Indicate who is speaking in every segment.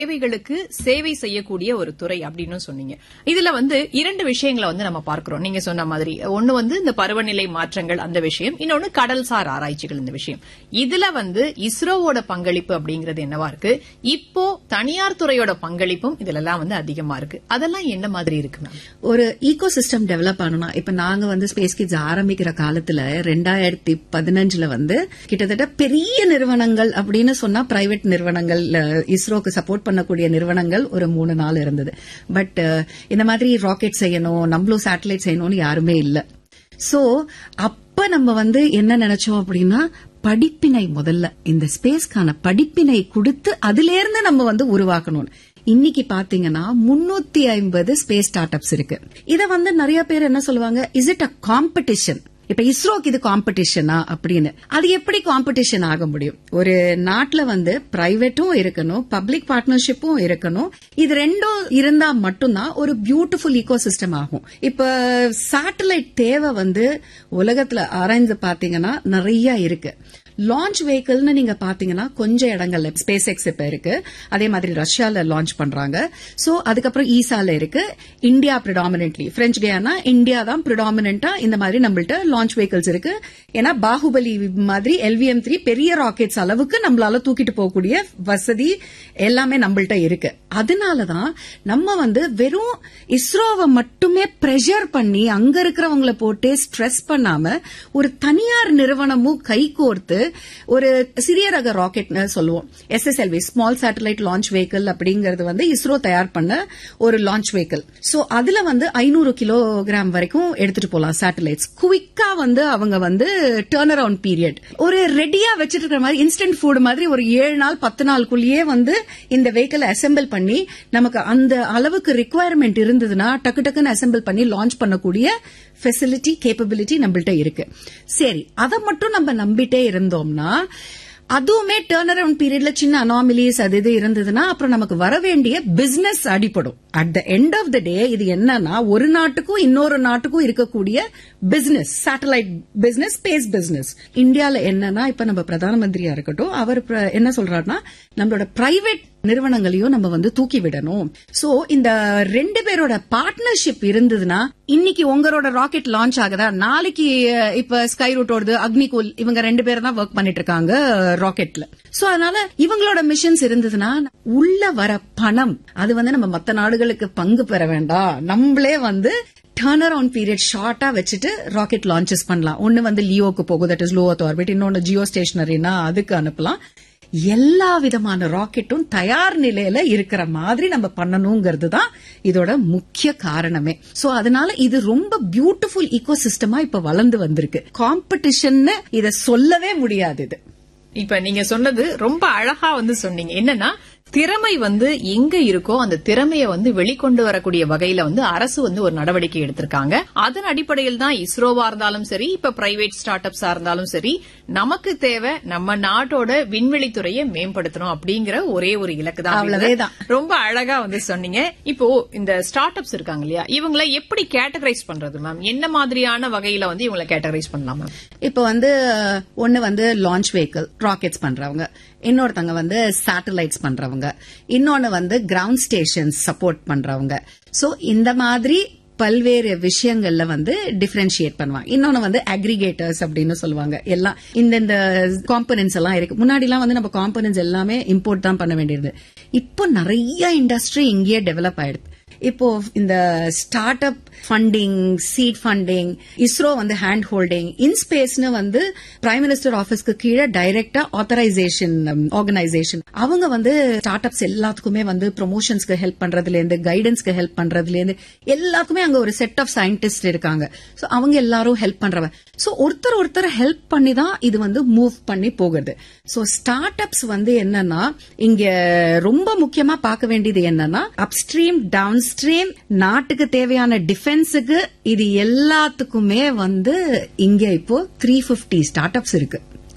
Speaker 1: தேவைகளுக்கு சேவை செய்யக்கூடிய ஒரு துறை அப்படின்னு சொன்னீங்க இதுல வந்து இரண்டு விஷயங்களை வந்து நம்ம பார்க்கிறோம் நீங்க சொன்ன மாதிரி ஒன்னு வந்து இந்த பருவநிலை மாற்றங்கள் அந்த விஷயம் இன்னொன்னு கடல்சார் ஆராய்ச்சிகள் இந்த விஷயம் இதுல வந்து இஸ்ரோவோட பங்களிப்பு அப்படிங்கிறது என்னவா இருக்கு இப்போ தனியார் துறையோட பங்களிப்பும் இதுல எல்லாம் வந்து அதிகமா இருக்கு அதெல்லாம் என்ன மாதிரி இருக்கு மேம்
Speaker 2: ஒரு ஈகோ சிஸ்டம் டெவலப் ஆகணும்னா இப்ப நாங்க வந்து ஸ்பேஸ் கிட்ஸ் ஆரம்பிக்கிற காலத்துல ரெண்டாயிரத்தி பதினஞ்சுல வந்து கிட்டத்தட்ட பெரிய நிறுவனங்கள் அப்படின்னு சொன்னா பிரைவேட் நிறுவனங்கள் அஹ், இஸ்ரோக்கு சப்போர்ட் பண்ணக்கூடிய நிறுவனங்கள் ஒரு மூணு நாள் இருந்தது பட் இந்த மாதிரி ராக்கெட் செய்யணும் நம்மளும் சேட்டலைட் செய்யணும்னு யாருமே இல்ல சோ அப்ப நம்ம வந்து என்ன நினைச்சோம் அப்படின்னா படிப்பினை முதல்ல இந்த ஸ்பேஸ்க்கான படிப்பினை கொடுத்து அதுல இருந்து நம்ம வந்து உருவாக்கணும் இன்னைக்கு பாத்தீங்கன்னா முன்னூத்தி ஐம்பது ஸ்பேஸ் ஸ்டார்ட் அப்ஸ் இருக்கு இத வந்து நிறைய பேர் என்ன சொல்லுவாங்க இஸ் இட் அ காம்படிஷன் இப்ப இஸ்ரோக்கு இது காம்படிஷனா அப்படின்னு அது எப்படி காம்படிஷன் ஆக முடியும் ஒரு நாட்டுல வந்து பிரைவேட்டும் இருக்கணும் பப்ளிக் பார்ட்னர்ஷிப்பும் இருக்கணும் இது ரெண்டும் இருந்தா மட்டும்தான் ஒரு பியூட்டிஃபுல் ஈகோ சிஸ்டம் ஆகும் இப்ப சேட்டலைட் தேவை வந்து உலகத்துல ஆராய்ந்து பாத்தீங்கன்னா நிறைய இருக்கு லான்ச் வெஹிக்கிள்னு நீங்க பாத்தீங்கன்னா கொஞ்சம் இடங்கள்ல ஸ்பேஸ் எக்ஸ் இப்ப இருக்கு அதே மாதிரி ரஷ்யால லான்ச் பண்றாங்க சோ அதுக்கப்புறம் ஈசால இருக்கு இந்தியா ப்ரிடாமினென்ட்லி பிரெஞ்ச் கேனா இந்தியா தான் ப்ரிடாமினென்டா இந்த மாதிரி நம்மள்ட்ட லான்ச் வெஹிக்கிள்ஸ் இருக்கு ஏன்னா பாகுபலி மாதிரி எல்விஎம் த்ரீ பெரிய ராக்கெட்ஸ் அளவுக்கு நம்மளால தூக்கிட்டு போகக்கூடிய வசதி எல்லாமே நம்மள்ட்ட இருக்கு அதனாலதான் நம்ம வந்து வெறும் இஸ்ரோவை மட்டுமே பிரஷர் பண்ணி அங்க இருக்கிறவங்கள போட்டு ஸ்ட்ரெஸ் பண்ணாம ஒரு தனியார் நிறுவனமும் கை கோர்த்து ஒரு சிறிய ரக ராக்கெட்னு சொல்லுவோம் SSLV small satellite launch vehicle அப்படிங்கறது வந்து இஸ்ரோ தயார் பண்ண ஒரு லான்ச் வெஹிக்கிள் சோ அதுல வந்து ஐநூறு கிலோகிராம் வரைக்கும் எடுத்துட்டு போலாம் சேட்டலைட்ஸ் குவிக்கா வந்து அவங்க வந்து டேர்ன் அரவுண்ட் பீரியட் ஒரு ரெடியா வச்சிட்டு இருக்கிற மாதிரி இன்ஸ்டன்ட் ஃபுட் மாதிரி ஒரு ஏழு நாள் பத்து நாளுக்குள்ளேயே வந்து இந்த வெஹிக்கிள் அசெம்பிள் பண்ணி நமக்கு அந்த அளவுக்கு ரிக்குவயர்மெண்ட் இருந்ததுன்னா டக்கு டக்குன்னு அசெம்பிள் பண்ணி லான்ச் பண்ணக்கூடிய ஃபெசிலிட்டி கேப்பபிலிட்டி நம்மள்ட்ட இருக்கு சரி அதை மட்டும் நம்ம நம்பிட்டே இருந்தோம்னா அதுவுமே டேர்ன் அரவுண்ட் பீரியட்ல சின்ன அனாமிலிஸ் அது இது இருந்ததுன்னா அப்புறம் நமக்கு வர வேண்டிய பிசினஸ் அடிப்படும் at the end of the day இது என்னன்னா ஒரு நாட்டுக்கும் இன்னொரு நாட்டுக்கும் இருக்கக்கூடிய business satellite business space business இந்தியால என்னன்னா இப்ப நம்ம பிரதான மந்திரியா இருக்கட்டும் அவர் பிர- என்ன சொல்றாருன்னா நம்மளோட பிரைவேட் நிறுவனங்களையும் நம்ம வந்து தூக்கி விடணும் சோ இந்த ரெண்டு பேரோட பார்ட்னர்ஷிப் இருந்ததுன்னா இன்னைக்கு உங்களோட ராக்கெட் லான்ச் ஆகுதா நாளைக்கு அஹ், இப்ப ஸ்கை ரூட்டோடது அக்னிகூல் இவங்க ரெண்டு பேரும் தான் ஒர்க் பண்ணிட்டு இருக்காங்க ராக்கெட்ல சோ அதனால இவங்களோட மிஷன்ஸ் இருந்ததுன்னா உள்ள வர பணம் அது வந்து நம்ம மத்த நாடுகளுக்கு பங்கு பெற வேண்டாம் நம்மளே வந்து டர்ன் அரவுண்ட் பீரியட் ஷார்ட்டா வச்சுட்டு ராக்கெட் லான்ச்சஸ் பண்ணலாம் ஒன்னு வந்து லியோக்கு போகும் தட் இஸ் லோ ஆர்பிட் இன்னொன்னு ஜியோ ஸ்டேஷனரினா அதுக்கு அனுப்பலாம் எல்லா விதமான ராக்கெட்டும் தயார் நிலையில இருக்கிற மாதிரி நம்ம பண்ணணுங்கிறது தான் இதோட முக்கிய காரணமே சோ அதனால இது ரொம்ப பியூட்டிஃபுல் ஈகோ சிஸ்டமா இப்ப வளர்ந்து வந்திருக்கு காம்படிஷன் இத சொல்லவே முடியாது இது
Speaker 1: இப்ப நீங்க சொன்னது ரொம்ப அழகா வந்து சொன்னீங்க என்னன்னா திறமை வந்து எங்க இருக்கோ அந்த திறமையை வந்து வெளிக்கொண்டு வரக்கூடிய வகையில வந்து அரசு வந்து ஒரு நடவடிக்கை எடுத்திருக்காங்க அதன் அடிப்படையில் தான் இஸ்ரோவா இருந்தாலும் சரி இப்ப பிரைவேட் ஸ்டார்ட் அப்ஸா இருந்தாலும் சரி நமக்கு தேவை நம்ம நாட்டோட விண்வெளித்துறையை மேம்படுத்தணும் அப்படிங்கிற ஒரே ஒரு இலக்கு தான்
Speaker 2: அவ்வளவேதான்.
Speaker 1: ரொம்ப அழகா வந்து சொன்னீங்க இப்போ இந்த ஸ்டார்ட் அப்ஸ் இருக்காங்க இல்லையா இவங்களை எப்படி கேட்டகரைஸ் பண்றது மேம் என்ன மாதிரியான வகையில வந்து இவங்களை கேட்டகரைஸ் பண்ணலாம் மேம்
Speaker 2: இப்ப வந்து ஒன்னு வந்து லான்ச் வெஹிக்கிள் ராக்கெட்ஸ் பண்றவங்க இன்னொருத்தங்க வந்து சேட்டலைட்ஸ் பண்றவங்க இன்னொன்னு வந்து கிரவுண்ட் ஸ்டேஷன்ஸ் சப்போர்ட் பண்றவங்க சோ இந்த மாதிரி பல்வேறு விஷயங்கள்ல வந்து டிஃபரன்ஷியேட் பண்ணுவாங்க இன்னொன்னு வந்து அக்ரிகேட்டர்ஸ் அப்படின்னு சொல்லுவாங்க எல்லாம் இந்த இந்த காம்பனன்ஸ் எல்லாம் இருக்கு முன்னாடி எல்லாம் வந்து நம்ம காம்பனன்ஸ் எல்லாமே இம்போர்ட் தான் பண்ண வேண்டியது இப்போ நிறைய இண்டஸ்ட்ரி இங்கேயே டெவலப் ஆயிடுது இப்போ இந்த start up funding seed funding ISRO வந்து ஹேண்ட் ஹோல்டிங் இன்ஸ்பேஸ்னு வந்து பிரைம் மினிஸ்டர் ஆபீஸ்க்கு கீழே டைரக்டா ஆத்தரைசேஷன் ஆர்கனைசேஷன் அவங்க வந்து ஸ்டார்ட் அப்ஸ் எல்லாத்துக்குமே வந்து ப்ரொமோஷன்ஸ்க்கு ஹெல்ப் பண்றதுல இருந்து கைடன்ஸ்க்கு ஹெல்ப் பண்றதுல இருந்து எல்லாத்துக்குமே அங்க ஒரு செட் ஆஃப் சயின்டிஸ்ட் இருக்காங்க சோ அவங்க எல்லாரும் ஹெல்ப் பண்றவங்க சோ ஒருத்தர் ஒருத்தர் ஹெல்ப் பண்ணி தான் இது வந்து மூவ் பண்ணி போகுது சோ ஸ்டார்ட் அப்ஸ் வந்து என்னன்னா இங்க ரொம்ப முக்கியமா பார்க்க வேண்டியது என்னன்னா அப்ஸ்ட்ரீம் டவுன் ஸ்ட்ரீம் நாட்டுக்கு தேவையான டிஃபென்ஸுக்கு இது எல்லாத்துக்குமே வந்து இங்க இப்போ த்ரீ பிப்டி ஸ்டார்ட் அப்ஸ் இருக்கு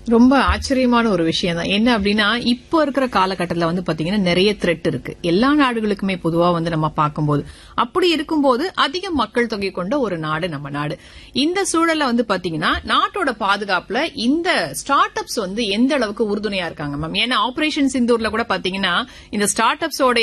Speaker 1: ரொம்ப ஆச்சரியமான ஒரு விஷயம் தான் என்ன அப்படின்னா இப்போ இருக்கிற காலகட்டத்தில் வந்து பாத்தீங்கன்னா நிறைய த்ரெட் இருக்கு எல்லா நாடுகளுக்குமே பொதுவா வந்து நம்ம பார்க்கும்போது அப்படி இருக்கும்போது அதிக மக்கள் தொகை கொண்ட ஒரு நாடு நம்ம நாடு இந்த சூழல்ல வந்து பாத்தீங்கன்னா நாட்டோட பாதுகாப்புல இந்த ஸ்டார்ட் அப்ஸ் வந்து எந்த அளவுக்கு உறுதுணையா இருக்காங்க மேம் ஏன்னா ஆபரேஷன் சிந்தூர்ல கூட பாத்தீங்கன்னா இந்த ஸ்டார்ட் அப்ஸோட